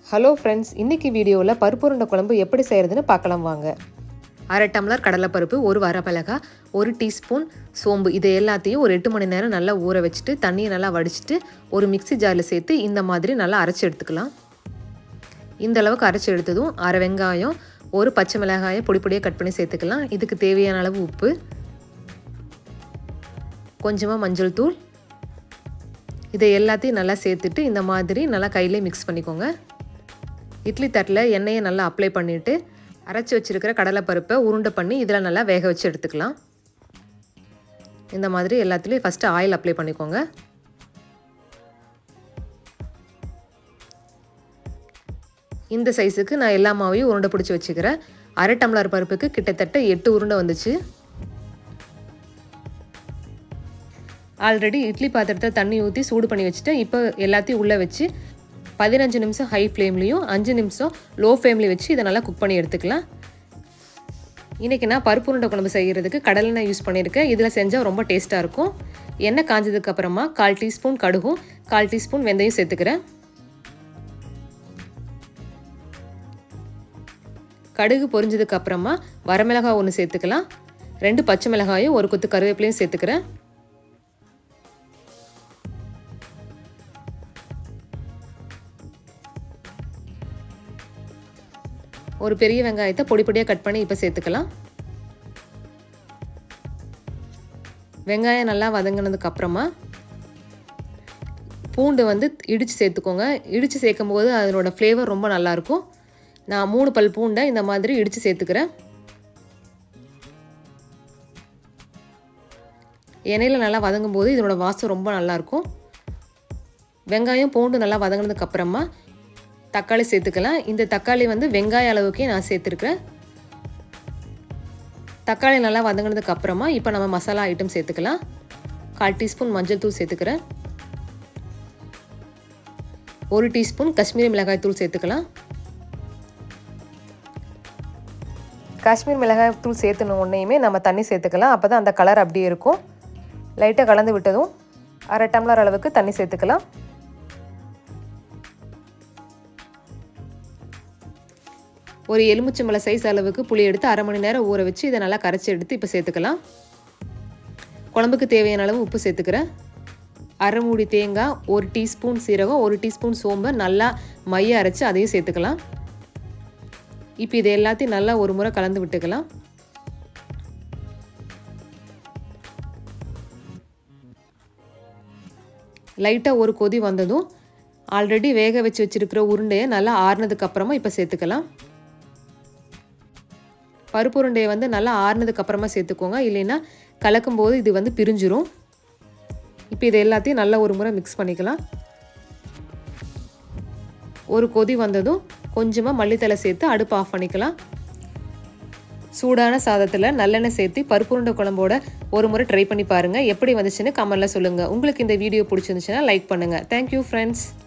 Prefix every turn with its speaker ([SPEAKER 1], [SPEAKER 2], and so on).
[SPEAKER 1] hello friends இன்னைக்கு வீடியோவில் பருப்பு உருண்டை குழம்பு எப்படி செய்கிறதுன்னு பார்க்கலாம் வாங்க அரை டம்ளர் கடலைப்பருப்பு ஒரு வரமிளகா ஒரு டீஸ்பூன் சோம்பு இது எல்லாத்தையும் ஒரு எட்டு மணி நேரம் நல்லா ஊற வச்சுட்டு தண்ணியை நல்லா வடிச்சிட்டு ஒரு மிக்ஸி ஜாரில் சேர்த்து இந்த மாதிரி நல்லா அரைச்சி எடுத்துக்கலாம் இந்த அளவுக்கு அரைச்சி எடுத்ததும் அரை வெங்காயம் ஒரு பச்சை மிளகாயை பொடி பொடியாக கட் பண்ணி சேர்த்துக்கலாம் இதுக்கு தேவையான அளவு உப்பு கொஞ்சமாக மஞ்சள் தூள் இதை எல்லாத்தையும் நல்லா சேர்த்துட்டு இந்த மாதிரி நல்லா கையிலே மிக்ஸ் பண்ணிக்கோங்க இட்லி தட்டில் எண்ணெயை நல்லா அப்ளை பண்ணிவிட்டு அரைச்சி வச்சுருக்கிற கடலைப்பருப்பை உருண்டை பண்ணி இதில் நல்லா வேக வச்சு எடுத்துக்கலாம் இந்த மாதிரி எல்லாத்துலேயும் ஃபஸ்ட்டு ஆயில் அப்ளை பண்ணிக்கோங்க இந்த சைஸுக்கு நான் எல்லா மாவையும் உருண்டை பிடிச்சி வச்சுக்கிறேன் அரை டம்ளர் பருப்புக்கு கிட்டத்தட்ட எட்டு உருண்டை வந்துச்சு ஆல்ரெடி இட்லி பாத்திரத்தை தண்ணி ஊற்றி சூடு பண்ணி வச்சுட்டு இப்போ எல்லாத்தையும் உள்ளே வச்சு பதினஞ்சு நிமிஷம் ஹை ஃப்ளேம்லேயும் அஞ்சு நிமிஷம் லோ ஃப்ளேம்லேயும் வச்சு இதை நல்லா குக் பண்ணி எடுத்துக்கலாம் இன்றைக்கி நான் பருப்பு உருண்டை குழம்பு செய்கிறதுக்கு கடலெண்ணெய் யூஸ் பண்ணியிருக்கேன் இதில் செஞ்சால் ரொம்ப டேஸ்ட்டாக இருக்கும் எண்ணெய் காஞ்சதுக்கு அப்புறமா கால் டீஸ்பூன் கடுகும் கால் டீஸ்பூன் வெந்தயம் சேர்த்துக்கிறேன் கடுகு பொரிஞ்சதுக்கு அப்புறமா வரமிளகாய் ஒன்று சேர்த்துக்கலாம் ரெண்டு பச்சை மிளகாயும் ஒரு கொத்து கருவேப்பிலையும் சேர்த்துக்கிறேன் ஒரு பெரிய வெங்காயத்தை பொடி பொடியாக கட் பண்ணி இப்போ சேர்த்துக்கலாம் வெங்காயம் நல்லா வதங்கினதுக்கு அப்புறமா பூண்டு வந்து இடித்து சேர்த்துக்கோங்க இடித்து சேர்க்கும் போது அதனோட ஃப்ளேவர் ரொம்ப நல்லாயிருக்கும் நான் மூணு பல் பூண்டை இந்த மாதிரி இடித்து சேர்த்துக்கிறேன் எண்ணெயில் நல்லா வதங்கும் போது இதனோட வாசம் ரொம்ப நல்லாயிருக்கும் வெங்காயம் பூண்டு நல்லா வதங்கினதுக்கு அப்புறமா தக்காளி சேர்த்துக்கலாம் இந்த தக்காளி வந்து வெங்காய அளவுக்கே நான் சேர்த்துருக்குறேன் தக்காளி நல்லா வதங்கினதுக்கு அப்புறமா இப்போ நம்ம மசாலா ஐட்டம் சேர்த்துக்கலாம் கால் டீஸ்பூன் மஞ்சள் தூள் சேர்த்துக்கிறேன் ஒரு டீஸ்பூன் காஷ்மீரி மிளகாய் தூள் சேர்த்துக்கலாம் காஷ்மீர் மிளகாய் தூள் சேர்த்துன உடனேயுமே நம்ம தண்ணி சேர்த்துக்கலாம் அப்போ தான் அந்த கலர் அப்படியே இருக்கும் லைட்டாக கலந்து விட்டதும் அரை டம்ளர் அளவுக்கு தண்ணி சேர்த்துக்கலாம் ஒரு எலுமிச்சம்பழ சைஸ் அளவுக்கு புளி எடுத்து அரை மணி நேரம் ஊற வச்சு இதை நல்லா கரைச்சி எடுத்து இப்போ சேர்த்துக்கலாம் குழம்புக்கு தேவையான அளவு உப்பு சேர்த்துக்கிறேன் அரை மூடி தேங்காய் ஒரு டீஸ்பூன் சீரகம் ஒரு டீஸ்பூன் சோம்பு நல்லா மைய அரைச்சி அதையும் சேர்த்துக்கலாம் இப்போ இது எல்லாத்தையும் நல்லா ஒரு முறை கலந்து விட்டுக்கலாம் லைட்டாக ஒரு கொதி வந்ததும் ஆல்ரெடி வேக வச்சு வச்சுருக்கிற உருண்டையை நல்லா ஆறுனதுக்கு அப்புறமா இப்போ சேர்த்துக்கலாம் பருப்பு உருண்டையை வந்து நல்லா ஆறுனதுக்கு அப்புறமா சேர்த்துக்கோங்க இல்லைன்னா கலக்கும் போது இது வந்து பிரிஞ்சிரும் இப்போ இது எல்லாத்தையும் நல்லா ஒரு முறை மிக்ஸ் பண்ணிக்கலாம் ஒரு கொதி வந்ததும் கொஞ்சமாக மல்லித்தலை சேர்த்து அடுப்பு ஆஃப் பண்ணிக்கலாம் சூடான சாதத்தில் நல்லெண்ணெய் சேர்த்து பருப்பு உருண்டை குழம்போட ஒரு முறை ட்ரை பண்ணி பாருங்கள் எப்படி வந்துச்சுன்னு கமெண்டில் சொல்லுங்கள் உங்களுக்கு இந்த வீடியோ பிடிச்சிருந்துச்சுன்னா லைக் பண்ணுங்கள் தேங்க்யூ ஃப்ரெண்ட்ஸ்